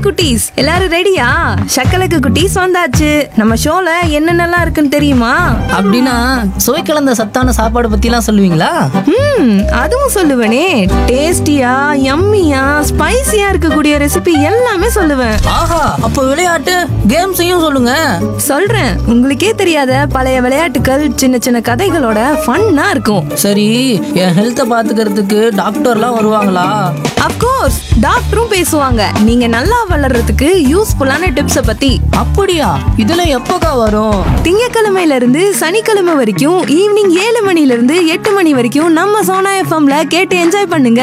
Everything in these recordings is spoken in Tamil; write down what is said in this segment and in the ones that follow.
குட்டீஸ் எல்லாரும் ரெடியா சக்கலக்கு குட்டீஸ் வந்தாச்சு நம்ம ஷோல என்னென்னலாம் இருக்குன்னு தெரியுமா அப்படின்னா சுவை கலந்த சத்தான சாப்பாடு பத்திலாம் சொல்லுவீங்களா ம் அதுவும் சொல்லுவேனே டேஸ்டியா யம்மியா ஸ்பைசியா இருக்கக்கூடிய ரெசிபி எல்லாமே சொல்லுவேன் ஆஹா அப்போ விளையாட்டு கேம்ஸையும் சொல்லுங்க சொல்றேன் உங்களுக்கே தெரியாத பழைய விளையாட்டுகள் சின்ன சின்ன கதைகளோட ஃபன்னா இருக்கும் சரி என் ஹெல்த்தை பாத்துக்கிறதுக்கு டாக்டர்லாம் வருவாங்களா அப்கோர்ஸ் டாக்டரும் பேசுவாங்க நீங்க நல்லா வளர்றதுக்கு யூஸ்ஃபுல்லான டிப்ஸ பத்தி அப்படியா இதெல்லாம் எப்போக்கா வரும் திங்கக்கிழமையில இருந்து சனிக்கிழமை வரைக்கும் ஈவினிங் ஏழு மணில இருந்து எட்டு மணி வரைக்கும் நம்ம சோனா எஃப்எம்ல கேட்டு என்ஜாய் பண்ணுங்க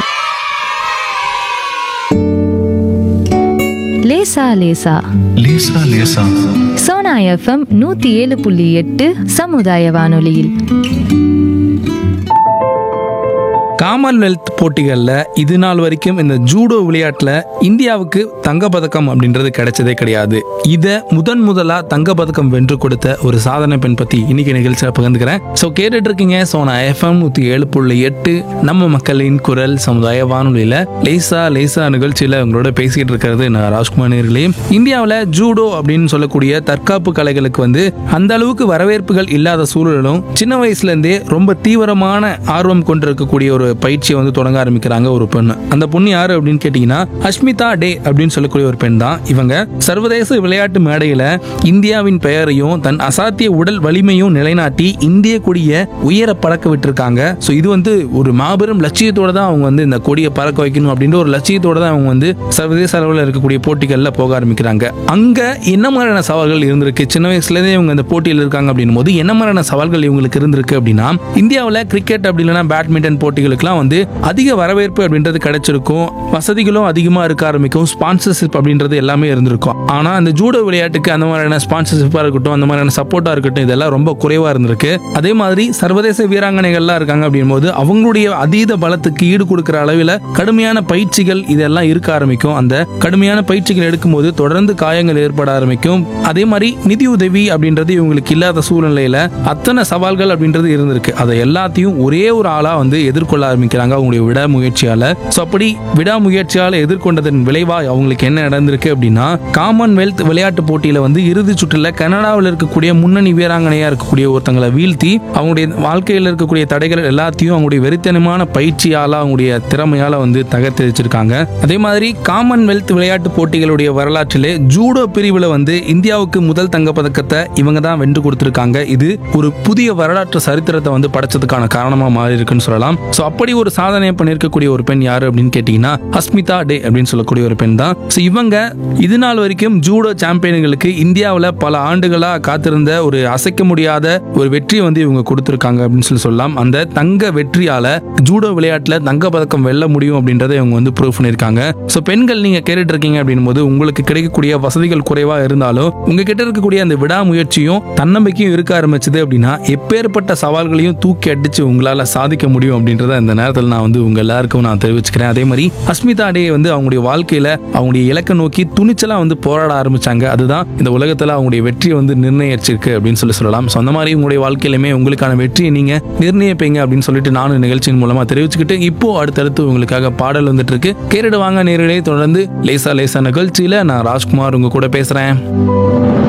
லேசா லேசா லேசா லேசா சோனா எஃப்எம் நூத்தி ஏழு புள்ளி எட்டு சமுதாய வானொலியில் காமன்வெல்த் போட்டிகளில் இது நாள் வரைக்கும் இந்த ஜூடோ விளையாட்டில் இந்தியாவுக்கு தங்கப்பதக்கம் அப்படின்றது கிடைச்சதே கிடையாது இதை முதன் முதலாக தங்கப்பதக்கம் வென்று கொடுத்த ஒரு சாதனை பெண் பற்றி இன்னைக்கு நிகழ்ச்சியில் பகிர்ந்துக்கிறேன் ஸோ கேட்டுட்டு இருக்கீங்க ஸோ நான் எஃப்எம் நூற்றி ஏழு புள்ளி எட்டு நம்ம மக்களின் குரல் சமுதாய வானொலியில் லேசா லேசா நிகழ்ச்சியில் உங்களோட பேசிக்கிட்டு இருக்கிறது நான் ராஜ்குமார் நேர்களே இந்தியாவில் ஜூடோ அப்படின்னு சொல்லக்கூடிய தற்காப்பு கலைகளுக்கு வந்து அந்த அளவுக்கு வரவேற்புகள் இல்லாத சூழலும் சின்ன வயசுல இருந்தே ரொம்ப தீவிரமான ஆர்வம் கொண்டிருக்கக்கூடிய ஒரு பயிற்சியை வந்து தொடங்க ஆரம்பிக்கிறாங்க ஒரு பெண் அந்த பொண்ணு யாரு அப்படின்னு கேட்டீங்கன்னா அஷ்மிதா டே அப்படின்னு சொல்லக்கூடிய ஒரு பெண் தான் இவங்க சர்வதேச விளையாட்டு மேடையில இந்தியாவின் பெயரையும் தன் அசாத்திய உடல் வலிமையும் நிலைநாட்டி இந்திய கொடியை உயர பறக்க விட்டுருக்காங்க ஸோ இது வந்து ஒரு மாபெரும் லட்சியத்தோட தான் அவங்க வந்து இந்த கொடியை பறக்க வைக்கணும் அப்படின்ற ஒரு லட்சியத்தோட தான் அவங்க வந்து சர்வதேச அளவில் இருக்கக்கூடிய போட்டிகளில் போக ஆரம்பிக்கிறாங்க அங்க என்ன மாதிரியான சவால்கள் இருந்திருக்கு சின்ன வயசுலேருந்தே இவங்க இந்த போட்டியில் இருக்காங்க அப்படின்னும் போது என்ன மாதிரியான சவால்கள் இவங்களுக்கு இருந்திருக்கு அப்படின்னா இந்தியாவில் கிரிக்கெட் அப்படி இல்லைன்னா பேட்மிண்டன் போட்டிகளுக்குலாம் வந்து அதிக வரவேற்பு அப்படின்றது கிடைச்சிருக்கும் வசதிகளும் அதிகமாக இருக்க ஆரம்பிக்கும் ஸ்பான்சர்ஷிப் அப்படின்றது எல்லாமே இருந்திருக்கும் ஆனால் அந்த ஜூடோ விளையாட்டுக்கு அந்த மாதிரியான ஸ்பான்சர்ஷிப்பாக இருக்கட்டும் அந்த மாதிரியான சப்போர்ட்டாக இருக்கட்டும் இதெல்லாம் ரொம்ப குறைவாக இருந்திருக்கு அதே மாதிரி சர்வதேச வீராங்கனைகள்லாம் இருக்காங்க அப்படின் போது அவங்களுடைய அதீத பலத்துக்கு ஈடு கொடுக்குற அளவில் கடுமையான பயிற்சிகள் இதெல்லாம் இருக்க ஆரம்பிக்கும் அந்த கடுமையான பயிற்சிகள் எடுக்கும்போது தொடர்ந்து காயங்கள் ஏற்பட ஆரம்பிக்கும் அதே மாதிரி நிதி உதவி அப்படின்றது இவங்களுக்கு இல்லாத சூழ்நிலையில அத்தனை சவால்கள் அப்படின்றது இருந்திருக்கு அதை எல்லாத்தையும் ஒரே ஒரு ஆளா வந்து எதிர்கொள்ள ஆரம்பிக்கிறாங்க அவங்களுடைய விடாமுயற்சியால ஸோ அப்படி விடாமுயற்சியால எதிர்கொண்டதன் விளைவா அவங்களுக்கு என்ன நடந்திருக்கு அப்படின்னா காமன்வெல்த் விளையாட்டு போட்டியில வந்து இறுதி சுற்றுல கனடாவில் இருக்கக்கூடிய முன்னணி வீராங்கனையா இருக்கக்கூடிய ஒருத்தங்களை வீழ்த்தி அவங்களுடைய வாழ்க்கையில் இருக்கக்கூடிய தடைகள் எல்லாத்தையும் அவங்களுடைய வெறித்தனமான பயிற்சியால அவங்களுடைய திறமையால வந்து தகர்த்தெரிச்சிருக்காங்க அதே மாதிரி காமன்வெல்த் விளையாட்டு போட்டிகளுடைய வரலாற்றிலே ஜூடோ பிரிவில் வந்து இந்தியாவுக்கு முதல் தங்கப்பதக்கத்தை இவங்க தான் வென்று கொடுத்திருக்காங்க இது ஒரு புதிய வரலாற்று சரித்திரத்தை வந்து படைச்சதுக்கான காரணமா மாறி இருக்குன்னு சொல்லலாம் ஸோ அப்படி ஒரு சாதனை பண்ணியிருக்கக்கூடிய ஒரு பெண் யாரு அப்படின்னு கேட்டீங்கன்னா அஸ்மிதா டே அப்படின்னு சொல்லக்கூடிய ஒரு பெண் தான் ஸோ இவங்க இது நாள் வரைக்கும் ஜூடோ சாம்பியன்களுக்கு இந்தியாவில் பல ஆண்டுகளா காத்திருந்த ஒரு அசைக்க முடியாத ஒரு வெற்றியை வந்து இவங்க கொடுத்திருக்காங்க அப்படின்னு சொல்லி சொல்லலாம் அந்த தங்க வெற்றியால ஜூடோ விளையாட்டுல தங்க பதக்கம் வெல்ல முடியும் அப்படின்றத இவங்க வந்து ப்ரூவ் பண்ணியிருக்காங்க ஸோ பெண்கள் நீங்க கேட்டுட்டு இருக்கீங்க அப்படின் போது உங்களுக்கு கிடைக்கக்கூடிய வசதிகள் குறைவா இருந்தாலும் உங்ககிட்ட இருக்கக்கூடிய அந்த விடாமுயற்சியும் தன்னம்பிக்கையும் இருக்க ஆரம்பிச்சது அப்படின்னா எப்பேற்பட்ட சவால்களையும் தூக்கி அடிச்சு உங்களால சாதிக்க முடியும் அப்படின்றத இந்த நேரத்தில் நான் வந்து உங்க எல்லாருக்கும் நான் தெரிவிச்சுக்கிறேன் அதே மாதிரி அஸ்மிதா டே வந்து அவங்களுடைய வாழ்க்கையில அவங்களுடைய இலக்கை நோக்கி துணிச்சலா வந்து போராட ஆரம்பிச்சாங்க அதுதான் இந்த உலகத்துல அவங்களுடைய வெற்றியை வந்து நிர்ணயிச்சிருக்கு அப்படின்னு சொல்லி சொல்லலாம் ஸோ அந்த மாதிரி உங்களுடைய வாழ்க்கையிலுமே உங்களுக்கான வெற்றியை நீங்க நிர்ணயிப்பீங்க அப்படின்னு சொல்லிட்டு நானும் நிகழ்ச்சியின் மூலமா தெரிவிச்சுக்கிட்டு இப்போ அடுத்தடுத்து உங்களுக்காக பாடல் வந்துட்டு இருக்கு கேரிடு வாங்க நேரிலே தொடர்ந்து லேசா லேசா நிகழ்ச்சியில நான் ராஜ்குமார் உங்க கூட பேசுறேன்